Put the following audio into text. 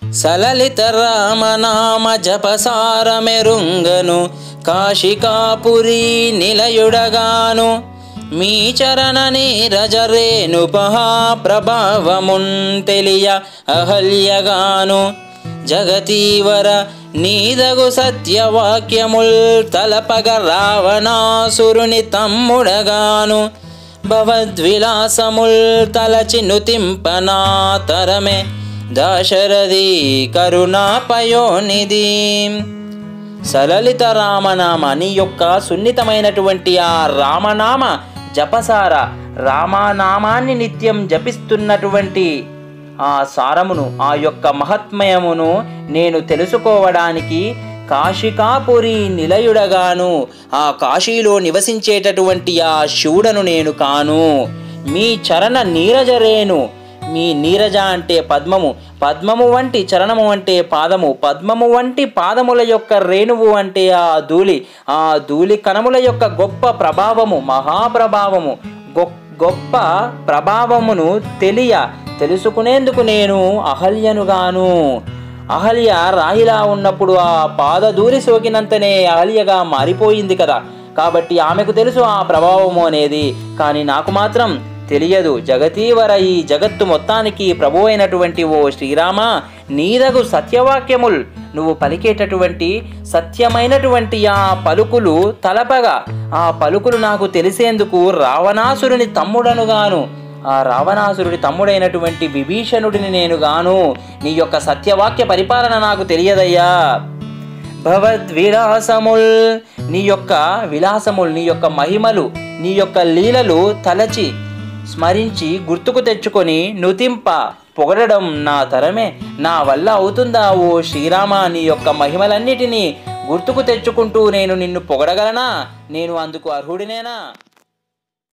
సలలిత రామనామ జపసారమెరుంగను కాశికాపురి నిలయుడగాను మీ చరణ నీరజరేణుపహా ప్రభావమున్ తెలియ అహల్యగాను జగతీవర నీదగు సత్యవాక్యముల్ తలపగ రావణాసురుని తమ్ముడగాను భవద్విలాసముల్ తలచి నుతింపనా తరమే దాశరథి కరుణాపయోనిధి సలలిత రామనామ నీ యొక్క సున్నితమైనటువంటి ఆ రామనామ జపసార రామనామాన్ని నిత్యం జపిస్తున్నటువంటి ఆ సారమును ఆ యొక్క మహత్మయమును నేను తెలుసుకోవడానికి కాశికాపురి నిలయుడగాను ఆ కాశీలో నివసించేటటువంటి ఆ శివుడను నేను కాను మీ చరణ నీరజరేను మీ నీరజ అంటే పద్మము పద్మము వంటి చరణము అంటే పాదము పద్మము వంటి పాదముల యొక్క రేణువు అంటే ఆ ధూళి ఆ ధూళి కణముల యొక్క గొప్ప ప్రభావము మహాప్రభావము గొ- గొప్ప ప్రభావమును తెలియ తెలుసుకునేందుకు నేను అహల్యనుగాను అహల్య రాయిలా ఉన్నప్పుడు ఆ పాదధూరి సోకినంతనే అహల్యగా మారిపోయింది కదా కాబట్టి ఆమెకు తెలుసు ఆ ప్రభావము అనేది కానీ నాకు మాత్రం తెలియదు జగతీవర ఈ జగత్తు మొత్తానికి ప్రభు అయినటువంటి ఓ శ్రీరామ నీదగు సత్యవాక్యముల్ నువ్వు పలికేటటువంటి సత్యమైనటువంటి ఆ పలుకులు తలపగా ఆ పలుకులు నాకు తెలిసేందుకు రావణాసురుని తమ్ముడనుగాను ఆ రావణాసురుడి తమ్ముడైనటువంటి విభీషణుడిని నేను గాను నీ యొక్క సత్యవాక్య పరిపాలన నాకు తెలియదయ్యా భవద్విలాసముల్ నీ యొక్క విలాసముల్ నీ యొక్క మహిమలు నీ యొక్క లీలలు తలచి స్మరించి గుర్తుకు తెచ్చుకొని నుతింప పొగడడం నా తరమే నా వల్ల అవుతుందా ఓ శ్రీరామ నీ యొక్క మహిమలన్నిటినీ గుర్తుకు తెచ్చుకుంటూ నేను నిన్ను పొగడగలనా నేను అందుకు అర్హుడినేనా